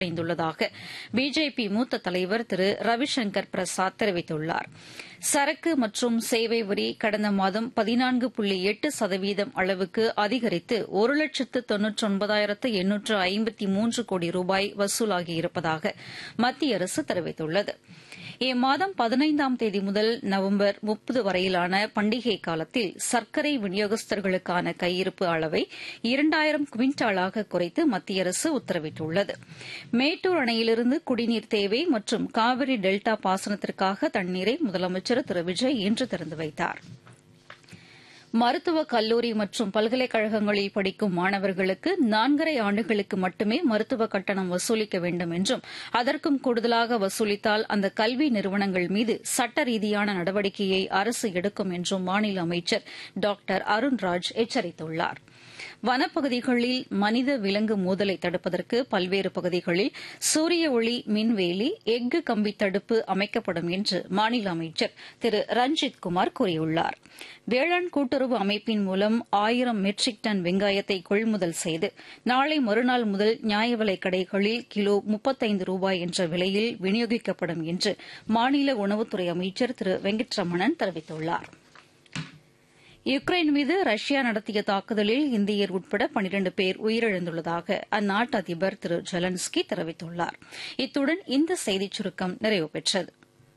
அடைந்துள்ளதாக பிஜேபி மூத்த தலைவர் திரு ரவிசங்கர் பிரசாத் தெரிவித்துள்ளார் சரக்கு மற்றும் சேவை வரி கடந்த மாதம் பதினான்கு புள்ளி எட்டு சதவீதம் அளவுக்கு அதிகரித்து ஒரு லட்சத்து தொன்னூற்றி ஒன்பதாயிரத்து எண்ணூற்று ஐம்பத்தி மூன்று கோடி ரூபாய் வசூலாகியிருப்பதாக மத்திய அரசு தெரிவித்துள்ளது இம்மாதம் பதினைந்தாம் தேதி முதல் நவம்பர் முப்பது வரையிலான பண்டிகை காலத்தில் சர்க்கரை விநியோகஸ்தர்களுக்கான கையிருப்பு அளவை இரண்டாயிரம் குவிண்டாலாக குறைத்து மத்திய அரசு உத்தரவிட்டுள்ளது மேட்டூர் அணையிலிருந்து குடிநீர் தேவை மற்றும் காவிரி டெல்டா பாசனத்திற்காக தண்ணீரை முதலமைச்சர் திரு விஜய் இன்று திறந்து வைத்தாா் மருத்துவக் கல்லூரி மற்றும் பல்கலைக்கழகங்களில் படிக்கும் மாணவர்களுக்கு நான்கரை ஆண்டுகளுக்கு மட்டுமே மருத்துவ கட்டணம் வசூலிக்க வேண்டும் என்றும் அதற்கும் கூடுதலாக வசூலித்தால் அந்த கல்வி நிறுவனங்கள் மீது சட்ட ரீதியான நடவடிக்கையை அரசு எடுக்கும் என்றும் மாநில அமைச்சர் டாக்டர் அருண்ராஜ் எச்சரித்துள்ளாா் வனப்பகுதிகளில் மனித விலங்கு மோதலை தடுப்பதற்கு பல்வேறு பகுதிகளில் சூரிய ஒளி மின்வேலி எஃகு கம்பி தடுப்பு அமைக்கப்படும் என்று மாநில அமைச்சர் திரு ரஞ்சித் குமார் கூறியுள்ளார் வேளாண் கூட்டுறவு அமைப்பின் மூலம் ஆயிரம் மெட்ரிக் டன் வெங்காயத்தை கொள்முதல் செய்து நாளை மறுநாள் முதல் நியாய விலைக் கடைகளில் கிலோ முப்பத்தைந்து ரூபாய் என்ற விலையில் விநியோகிக்கப்படும் என்று மாநில உணவுத்துறை அமைச்சர் திரு வெங்கட்ரமணன் தெரிவித்துள்ளாா் யுக்ரைன் மீது ரஷ்யா நடத்திய தாக்குதலில் இந்தியர் உட்பட பனிரண்டு பேர் உயிரிழந்துள்ளதாக அந்நாட்டு அதிபர் திரு ஜெலன்ஸ்கி தெரிவித்துள்ளார் இத்துடன் இந்த செய்திச் சுருக்கம் நிறைவு பெற்றது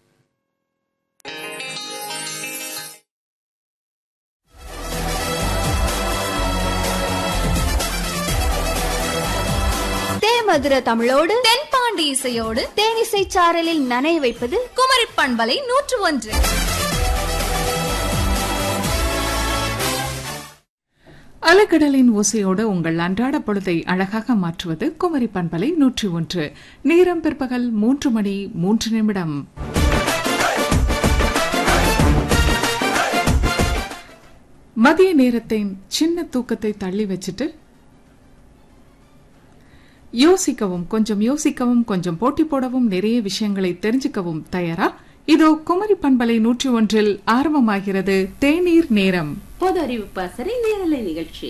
தேமதுர தமிழோடு தென்பாண்டி இசையோடு தேனிசை சாரலில் நனைய வைப்பது குமரி பண்பலை நூற்று ஒன்று அலக்கடலின் ஓசையோடு உங்கள் அன்றாட பொழுதை அழகாக மாற்றுவது குமரி பண்பலை நூற்றி ஒன்று நேரம் பிற்பகல் மூன்று மணி மூன்று நிமிடம் மதிய நேரத்தின் சின்ன தூக்கத்தை தள்ளி வச்சுட்டு யோசிக்கவும் கொஞ்சம் யோசிக்கவும் கொஞ்சம் போட்டி போடவும் நிறைய விஷயங்களை தெரிஞ்சுக்கவும் தயாரா இதோ குமரி பண்பலை நூற்றி ஒன்றில் ஆரம்பமாகிறது தேநீர் நேரம் பொது அறிவு பாசறை நேரலை நிகழ்ச்சி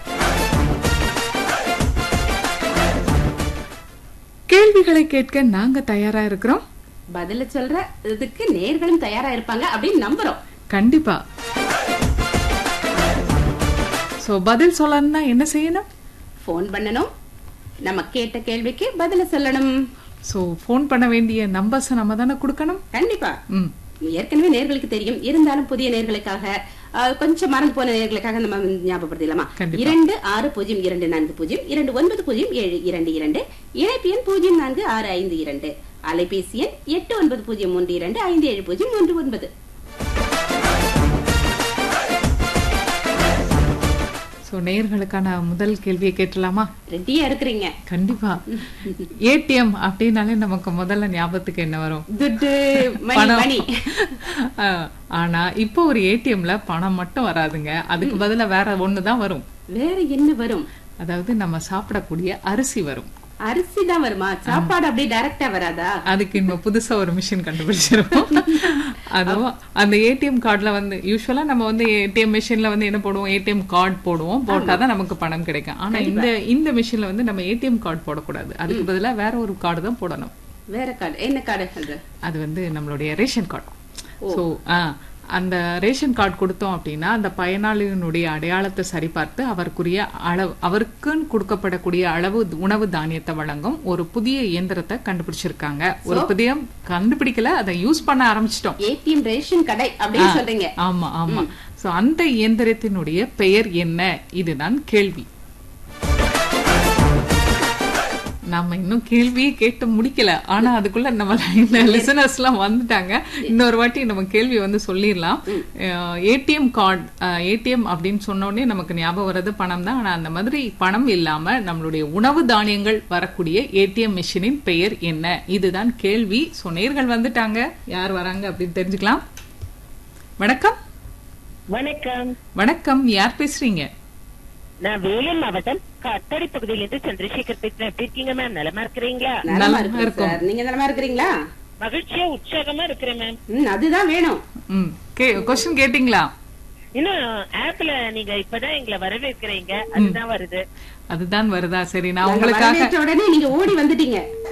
கேள்விகளை கேட்க நாங்க தயாரா இருக்கிறோம் பதில சொல்ற இதுக்கு நேர்களும் தயாரா இருப்பாங்க அப்படின்னு நம்புறோம் கண்டிப்பா சோ பதில் சொல்லணும்னா என்ன செய்யணும் போன் பண்ணணும் நம்ம கேட்ட கேள்விக்கு பதில சொல்லணும் சோ ஃபோன் பண்ண வேண்டிய நம்பர்ஸ் நம்ம தானே கொடுக்கணும் கண்டிப்பா ம் ஏற்கனவே நேர்களுக்கு தெரியும் இருந்தாலும் புதிய நேர்களுக்காக அஹ், கொஞ்சம் மறந்து போன நேர்களுக்காக நம்ம ஞாபகப்படுத்தலாமா கண்டிப்பா. இரண்டு ஆறு பூஜ்ஜியம் இரண்டு நான்கு பூஜ்ஜியம் இரண்டு ஒன்பது பூஜ்ஜியம் ஏழு இரண்டு இரண்டு இணைப்பு எண் பூஜ்ஜியம் நான்கு ஆறு ஐந்து இரண்டு அலைபேசி எண் எட்டு ஒன்பது பூஜ்ஜியம் மூன்று இரண்டு ஐந்து ஏழு பூஜ்ஜியம் ஒன்று ஒன்பது சோ நேயர்களுக்கான முதல் கேள்வியை கேட்டலாமா ரெடியா இருக்கிறீங்க கண்டிப்பா ஏடிஎம் அப்படின்னாலே நமக்கு முதல்ல ஞாபகத்துக்கு என்ன வரும் துட்டு மணி பணம். மணி ஆ, ஆனா இப்போ ஒரு ஏடிஎம்ல பணம் மட்டும் வராதுங்க அதுக்கு பதிலா வேற ஒண்ணுதான் வரும் வேற என்ன வரும் அதாவது நம்ம சாப்பிடக்கூடிய அரிசி வரும் அரிசி தான் வருமா சாப்பாடு அப்படியே டைரக்டா வராதா அதுக்கு இன்னும் புதுசா ஒரு மிஷின் கண்டுபிடிச்சிருக்கோம் அதுவும் அந்த ஏடிஎம் கார்டுல வந்து யூஸ்வலா நம்ம வந்து ஏடிஎம் மிஷின்ல வந்து என்ன போடுவோம் ஏடிஎம் கார்டு போடுவோம் போட்டாதான் நமக்கு பணம் கிடைக்கும் ஆனா இந்த இந்த மிஷின்ல வந்து நம்ம ஏடிஎம் கார்டு போடக்கூடாது அதுக்கு பதிலா வேற ஒரு கார்டு தான் போடணும் வேற கார்டு என்ன கார்டு அது அது வந்து நம்மளுடைய ரேஷன் கார்டு ஸோ அந்த ரேஷன் கார்டு கொடுத்தோம் அப்படின்னா அந்த பயனாளியினுடைய அடையாளத்தை சரிபார்த்து அவருக்குரிய அளவு அவருக்குன்னு கொடுக்கப்படக்கூடிய அளவு உணவு தானியத்தை வழங்கும் ஒரு புதிய இயந்திரத்தை கண்டுபிடிச்சிருக்காங்க ஒரு புதிய கண்டுபிடிக்கல அதை யூஸ் பண்ண ஆரம்பிச்சிட்டோம் ஏடிஎம் ரேஷன் கடை அப்படின்னு சொல்றீங்க ஆமா ஆமா சோ அந்த இயந்திரத்தினுடைய பெயர் என்ன இதுதான் கேள்வி நாம இன்னும் கேள்வியே கேட்டு முடிக்கல ஆனா அதுக்குள்ள நம்ம லிசனர்ஸ் எல்லாம் வந்துட்டாங்க இன்னொரு வாட்டி நம்ம கேள்வி வந்து சொல்லிடலாம் ஏடிஎம் கார்டு ஏடிஎம் அப்படின்னு சொன்ன உடனே நமக்கு ஞாபகம் வர்றது பணம் தான் ஆனா அந்த மாதிரி பணம் இல்லாம நம்மளுடைய உணவு தானியங்கள் வரக்கூடிய ஏடிஎம் மிஷினின் பெயர் என்ன இதுதான் கேள்வி சோ நேர்கள் வந்துட்டாங்க யார் வராங்க அப்படின்னு தெரிஞ்சுக்கலாம் வணக்கம் வணக்கம் வணக்கம் யார் பேசுறீங்க நான் வேலூர் மாவட்டம் காட்டாடி பகுதியிலிருந்து சந்திரசேகர் பேசுறேன் எப்படி இருக்கீங்க மேம் நலமா இருக்கிறீங்களா நலமா நலமா இருக்கிறேன் இருக்கோம். சார் நீங்க நலமா இருக்கிறீங்களா மகிழ்ச்சியா உற்சாகமா இருக்கிறேன் மேம் ம் அதுதான் வேணும் ம் கொஸ்டின் கேட்டீங்களா இன்னும் ஆப்ல நீங்க இப்பதான் எங்களை வரவேற்கிறீங்க அதுதான் வருது அதுதான் வருதா சரி நான் நாங்க உங்களுக்காக வரவேற்ற உடனே நீங்க ஓடி வந்துட்டீங்க